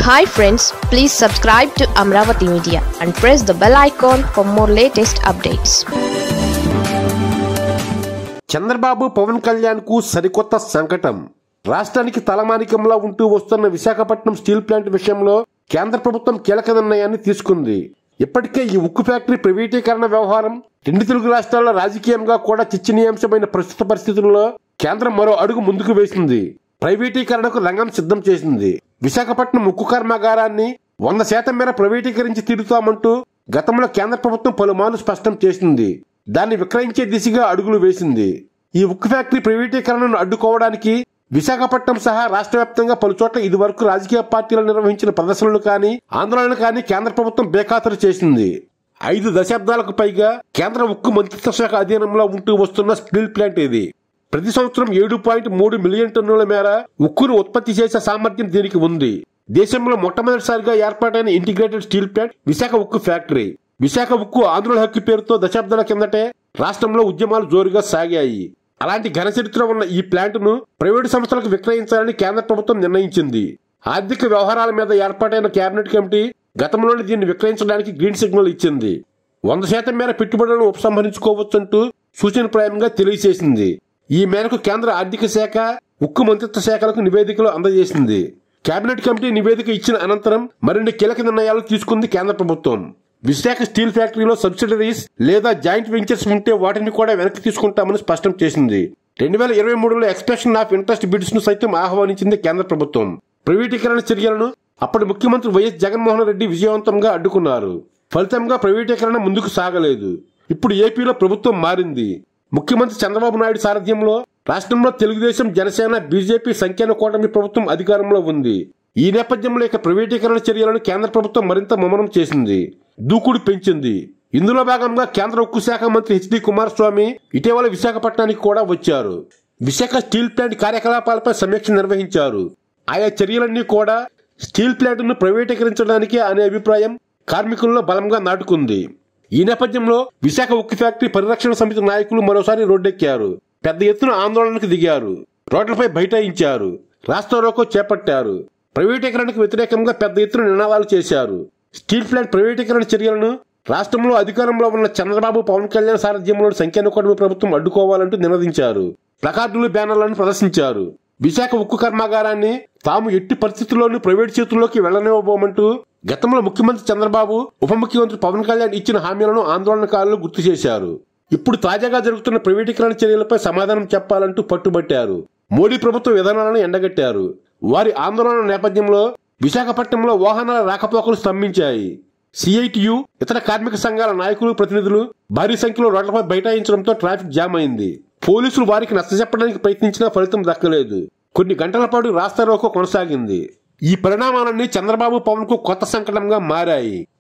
hi friends please subscribe to Amaravati media and press the bell icon for more latest updates Chandrababu Pawan Kalyan కు సరికొత్త సంకటం రాష్ట్రానికి తలమానికంలా ఉంటూ వస్తున్న విశాఖపట్నం స్టీల్ ప్లాంట్ విషయంలో కేంద్ర ప్రభుత్వం కీలక నిర్ణయాన్ని తీసుకుంది ఇప్పటికే ఈ ఉక్కు ఫ్యాక్టరీ ప్రైవేటీకరణ వ్యవహారం రెండు తెలుగు రాష్ట్రాల్లో రాజకీయంగా కూడా చర్చనీయాంశమైన ప్రస్తుత పరిస్థితుల్లో కేంద్రం మరో అడుగు ముందుకు వేసింది ప్రైవేటీకరణకు రంగం సిద్ధం చేసింది విశాఖపట్నం ఉక్కు కర్మాగారాన్ని వంద శాతం మేర ప్రైవేటీకరించి తీరుతామంటూ గతంలో కేంద్ర ప్రభుత్వం పలుమార్లు స్పష్టం చేసింది దాన్ని విక్రయించే దిశగా అడుగులు వేసింది ఈ ఉక్కు ఫ్యాక్టరీ ప్రైవేటీకరణను అడ్డుకోవడానికి విశాఖపట్నం సహా రాష్ట్ర వ్యాప్తంగా పలుచోట్ల ఇదివరకు రాజకీయ పార్టీలు నిర్వహించిన ప్రదర్శనలు కానీ ఆందోళనలు కానీ కేంద్ర ప్రభుత్వం బేఖాతరు చేసింది ఐదు దశాబ్దాలకు పైగా కేంద్ర ఉక్కు మంత్రిత్వ శాఖ అధీనంలో ఉంటూ వస్తున్న స్టీల్ ప్లాంట్ ఇది ప్రతి సంవత్సరం ఏడు పాయింట్ మూడు మిలియన్ టన్నుల మేర ఉక్కును ఉత్పత్తి చేసే సామర్థ్యం దీనికి ఉంది దేశంలో మొట్టమొదటిసారిగా ఏర్పాటైన ఇంటిగ్రేటెడ్ స్టీల్ ప్లాంట్ విశాఖ ఉక్కు ఫ్యాక్టరీ విశాఖ ఉక్కు ఆంధ్రుల హక్కు పేరుతో దశాబ్దాల కిందటే రాష్ట్రంలో ఉద్యమాలు జోరుగా సాగాయి అలాంటి ఘన చరిత్ర ఉన్న ఈ ప్లాంట్ ను ప్రైవేటు సంస్థలకు విక్రయించాలని కేంద్ర ప్రభుత్వం నిర్ణయించింది ఆర్థిక వ్యవహారాల మీద ఏర్పాటైన కేబినెట్ కమిటీ గతంలోనే దీన్ని విక్రయించడానికి గ్రీన్ సిగ్నల్ ఇచ్చింది వంద శాతం మేర పెట్టుబడులను ఉపసంహరించుకోవచ్చంటూ సూచనప్రాయంగా తెలియజేసింది ఈ మేరకు కేంద్ర ఆర్థిక శాఖ ఉక్కు మంత్రిత్వ శాఖలకు నివేదికలు అందజేసింది కేబినెట్ కమిటీ నివేదిక ఇచ్చిన అనంతరం మరిన్ని కీలక నిర్ణయాలు తీసుకుంది కేంద్ర ప్రభుత్వం విశాఖ స్టీల్ ఫ్యాక్టరీలో సబ్సిడరీస్ లేదా జాయింట్ వెంచర్స్ ఉంటే వాటిని కూడా వెనక్కి తీసుకుంటామని స్పష్టం చేసింది రెండు వేల ఇరవై మూడులో ఎక్స్ప్రెషన్ ఆఫ్ ఇంట్రెస్ట్ బిడ్స్ ను సైతం ఆహ్వానించింది కేంద్ర ప్రభుత్వం ప్రైవేటీకరణ చర్యలను అప్పటి ముఖ్యమంత్రి వైఎస్ జగన్మోహన్ రెడ్డి విజయవంతంగా అడ్డుకున్నారు ఫలితంగా ప్రైవేటీకరణ ముందుకు సాగలేదు ఇప్పుడు ఏపీలో ప్రభుత్వం మారింది ముఖ్యమంత్రి చంద్రబాబు నాయుడు సారథ్యంలో రాష్ట్రంలో తెలుగుదేశం జనసేన బీజేపీ సంఖ్యాన కూటమి ప్రభుత్వం అధికారంలో ఉంది ఈ నేపథ్యంలో ఇక ప్రైవేటీకరణ చర్యలను కేంద్ర ప్రభుత్వం మరింత ముమ్మరం చేసింది దూకుడు పెంచింది ఇందులో భాగంగా కేంద్ర ఉక్కు శాఖ మంత్రి హెచ్డి కుమారస్వామి ఇటీవల విశాఖపట్నానికి కూడా వచ్చారు విశాఖ స్టీల్ ప్లాంట్ కార్యకలాపాలపై సమీక్ష నిర్వహించారు ఆయా చర్యలన్నీ కూడా స్టీల్ ప్లాంట్ను ప్రైవేటీకరించడానికే అనే అభిప్రాయం కార్మికుల్లో బలంగా నాటుకుంది ఈ నేపథ్యంలో విశాఖ ఉక్కు ఫ్యాక్టరీ పరిరక్షణ సమితి నాయకులు మరోసారి రోడ్డెక్కారు పెద్ద ఎత్తున ఆందోళనకు దిగారు రోడ్లపై బైఠాయించారు రాష్ట్ర రోకో చేపట్టారు ప్రైవేటీకరణకు వ్యతిరేకంగా పెద్ద ఎత్తున నినాదాలు చేశారు స్టీల్ ప్లాంట్ ప్రైవేటీకరణ చర్యలను రాష్ట్రంలో అధికారంలో ఉన్న చంద్రబాబు పవన్ కళ్యాణ్ సారథ్యంలోని సంఖ్యాన కూటమి ప్రభుత్వం అడ్డుకోవాలంటూ నినదించారు ప్లకార్డులు బ్యానర్లను ప్రదర్శించారు విశాఖ ఉక్కు కర్మాగారాన్ని తాము ఎట్టి పరిస్థితుల్లోనూ ప్రైవేట్ చేతుల్లోకి వెళ్లనివ్వబోమంటూ గతంలో ముఖ్యమంత్రి చంద్రబాబు ఉప ముఖ్యమంత్రి పవన్ కళ్యాణ్ ఇచ్చిన హామీలను ఆందోళనకారులు గుర్తు చేశారు ఇప్పుడు తాజాగా జరుగుతున్న ప్రైవేటీకరణ చర్యలపై సమాధానం చెప్పాలంటూ పట్టుబట్టారు మోడీ ప్రభుత్వ విధానాలను ఎండగట్టారు వారి ఆందోళన నేపథ్యంలో విశాఖపట్నంలో వాహనాల రాకపోకలు స్తంభించాయి సిఐటియు ఇతర కార్మిక సంఘాల నాయకులు ప్రతినిధులు భారీ సంఖ్యలో రోడ్లపై బైఠాయించడంతో ట్రాఫిక్ జామ్ అయింది పోలీసులు వారికి నష్టచెప్పడానికి ప్రయత్నించినా ఫలితం దక్కలేదు కొన్ని గంటల పాటు రాస్తా రోకో కొనసాగింది ఈ పరిణామాలన్నీ చంద్రబాబు పవన్ కు కొత్త సంకటంగా మారాయి